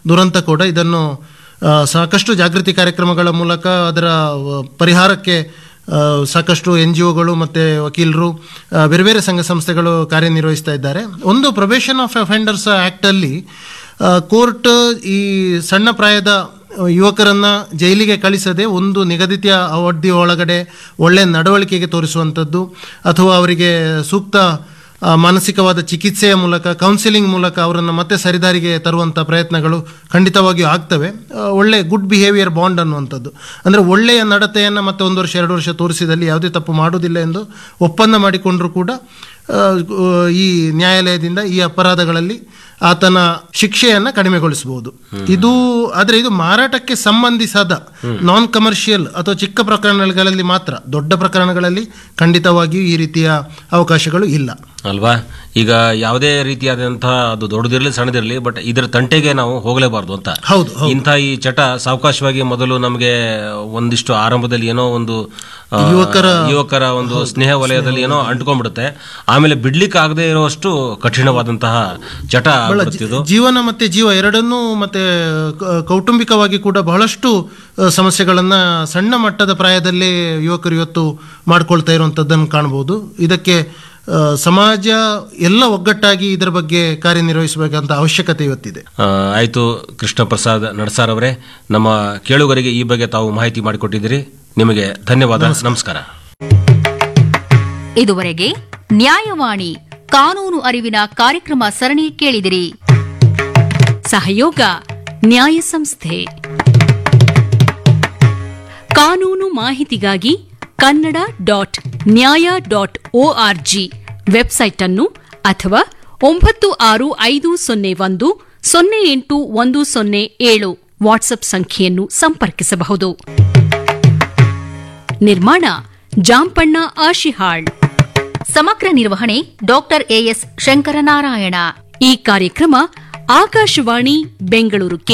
ದುರಂತ ಕೂಡ ಇದನ್ನು ಆ, ಸಾಕಷ್ಟು ಜಾಗೃತಿ ಕಾರ್ಯಕ್ರಮಗಳ ಮೂಲಕ ಅದರ ಆ, ಪರಿಹಾರಕ್ಕೆ ಆ, ಸಾಕಷ್ಟು ಎನ್ ಜಿ ಒಗಳು ಮತ್ತು ವಕೀಲರು ಆ, ಬೇರೆ ಬೇರೆ ಸಂಘ ಸಂಸ್ಥೆಗಳು ಕಾರ್ಯನಿರ್ವಹಿಸ್ತಾ ಇದ್ದಾರೆ ಒಂದು ಪ್ರೊಬೇಷನ್ ಆಫ್ ಅಫೆಂಡರ್ಸ್ ಆ್ಯಕ್ಟಲ್ಲಿ ಕೋರ್ಟ್ ಈ ಸಣ್ಣ ಪ್ರಾಯದ ಯುವಕರನ್ನ ಜೈಲಿಗೆ ಕಳಿಸದೆ ಒಂದು ನಿಗದಿತ ಅವಧಿ ಒಳಗಡೆ ಒಳ್ಳೆಯ ನಡವಳಿಕೆಗೆ ತೋರಿಸುವಂಥದ್ದು ಅಥವಾ ಅವರಿಗೆ ಸೂಕ್ತ ಆ, ಮಾನಸಿಕವಾದ ಚಿಕಿತ್ಸೆಯ ಮೂಲಕ ಕೌನ್ಸಿಲಿಂಗ್ ಮೂಲಕ ಅವರನ್ನು ಮತ್ತೆ ಸರಿದಾರಿಗೆ ತರುವಂಥ ಪ್ರಯತ್ನಗಳು ಖಂಡಿತವಾಗಿಯೂ ಆಗ್ತವೆ ಆ, ಒಳ್ಳೆ ಗುಡ್ ಬಿಹೇವಿಯರ್ ಬಾಂಡ್ ಅನ್ನುವಂಥದ್ದು ಅಂದರೆ ಒಳ್ಳೆಯ ನಡತೆಯನ್ನು ಮತ್ತೆ ಒಂದು ವರ್ಷ ಎರಡು ವರ್ಷ ತೋರಿಸಿದಲ್ಲಿ ಯಾವುದೇ ತಪ್ಪು ಮಾಡುವುದಿಲ್ಲ ಎಂದು ಒಪ್ಪಂದ ಮಾಡಿಕೊಂಡರೂ ಕೂಡ ಆ, ಈ ನ್ಯಾಯಾಲಯದಿಂದ ಈ ಅಪರಾಧಗಳಲ್ಲಿ ಆತನ ಶಿಕ್ಷೆಯನ್ನ ಕಡಿಮೆಗೊಳಿಸಬಹುದು ಇದು ಆದರೆ ಇದು ಮಾರಾಟಕ್ಕೆ ಸಂಬಂಧಿಸದ ನಾನ್ ಕಮರ್ಷಿಯಲ್ ಅಥವಾ ಚಿಕ್ಕ ಪ್ರಕರಣಗಳಲ್ಲಿ ಮಾತ್ರ ದೊಡ್ಡ ಪ್ರಕರಣಗಳಲ್ಲಿ ಖಂಡಿತವಾಗಿಯೂ ಈ ರೀತಿಯ ಅವಕಾಶಗಳು ಇಲ್ಲ ಅಲ್ವಾ ಈಗ ಯಾವುದೇ ರೀತಿಯಾದಂತಹ ಅದು ದೊಡ್ಡದಿರಲಿ ಸಣ್ಣದಿರಲಿ ಬಟ್ ಇದರ ತಂಟೆಗೆ ನಾವು ಹೋಗಲೇಬಾರ್ದು ಅಂತ ಹೌದು ಇಂಥ ಈ ಚಟ ಸಾವಕಾಶವಾಗಿ ಮೊದಲು ನಮಗೆ ಒಂದಿಷ್ಟು ಆರಂಭದಲ್ಲಿ ಏನೋ ಒಂದು ಆ, ಯುವಕರ ಯುವಕರ ಒಂದು ಸ್ನೇಹ ವಲಯದಲ್ಲಿ ಏನೋ ಅಂಟ್ಕೊಂಡ್ಬಿಡುತ್ತೆ ಆಮೇಲೆ ಬಿಡ್ಲಿಕ್ಕೆ ಆಗದೆ ಇರುವಷ್ಟು ಕಠಿಣವಾದಂತಹ ಚಟ ಆಗ್ಬಿಡುತ್ತೆ ಇದು ಜೀವನ ಮತ್ತೆ ಜೀವ ಎರಡನ್ನೂ ಮತ್ತೆ ಕ- ಕೌಟುಂಬಿಕವಾಗಿ ಕೂಡ ಬಹಳಷ್ಟು ಆ, ಸಮಸ್ಯೆಗಳನ್ನ ಸಣ್ಣ ಮಟ್ಟದ ಪ್ರಾಯದಲ್ಲೇ ಯುವಕರು ಇವತ್ತು ಮಾಡ್ಕೊಳ್ತಾ ಇರುವಂಥದ್ದನ್ನು ಕಾಣಬಹುದು ಇದಕ್ಕೆ ಆ, ಸಮಾಜ ಎಲ್ಲ ಒಗ್ಗಟ್ಟಾಗಿ ಇದರ ಬಗ್ಗೆ ಕಾರ್ಯನಿರ್ವಹಿಸಬೇಕಂತ ಅವಶ್ಯಕತೆ ಇವತ್ತಿದೆ ಆ, ಆಯ್ತು ಕೃಷ್ಣ ಪ್ರಸಾದ್ ನಡ್ಸಾರ್ ಅವರೇ ನಮ್ಮ ಕೇಳುಗರಿಗೆ ಈ ಬಗ್ಗೆ ತಾವು ಮಾಹಿತಿ ಮಾಡಿಕೊಟ್ಟಿದ್ದೀರಿ ನಿಮಗೆ ಧನ್ಯವಾದ ನಮಸ್ಕಾರ ಇದುವರೆಗೆ ನ್ಯಾಯವಾಣಿ ಕಾನೂನು ಅರಿವಿನ ಕಾರ್ಯಕ್ರಮ ಸರಣಿ ಕೇಳಿದಿರಿ ಸಹಯೋಗ ನ್ಯಾಯ ಸಂಸ್ಥೆ ಕಾನೂನು ಮಾಹಿತಿಗಾಗಿ Kannada dot Nyaya dot ORG website ಅನ್ನು ಅಥವಾ ಒಂಬತ್ತು ಆರು ಐದು ಸೊನ್ನೆ ಒಂದು ಸೊನ್ನೆ ಎಂಟು ಒಂದು ಸೊನ್ನೆ ಏಳು ವಾಟ್ಸ್ಆಪ್ ಸಂಖ್ಯೆಯನ್ನು ಸಂಪರ್ಕಿಸಬಹುದು ನಿರ್ಮಾಣ ಜಾಂಪಣ್ಣ ಆಶಿಹಾಳ್ ಸಮಗ್ರ ನಿರ್ವಹಣೆ ಡಾಕ್ಟರ್ ಎಎಸ್ ಶಂಕರನಾರಾಯಣ ಈ ಕಾರ್ಯಕ್ರಮ ಆಕಾಶವಾಣಿ ಬೆಂಗಳೂರು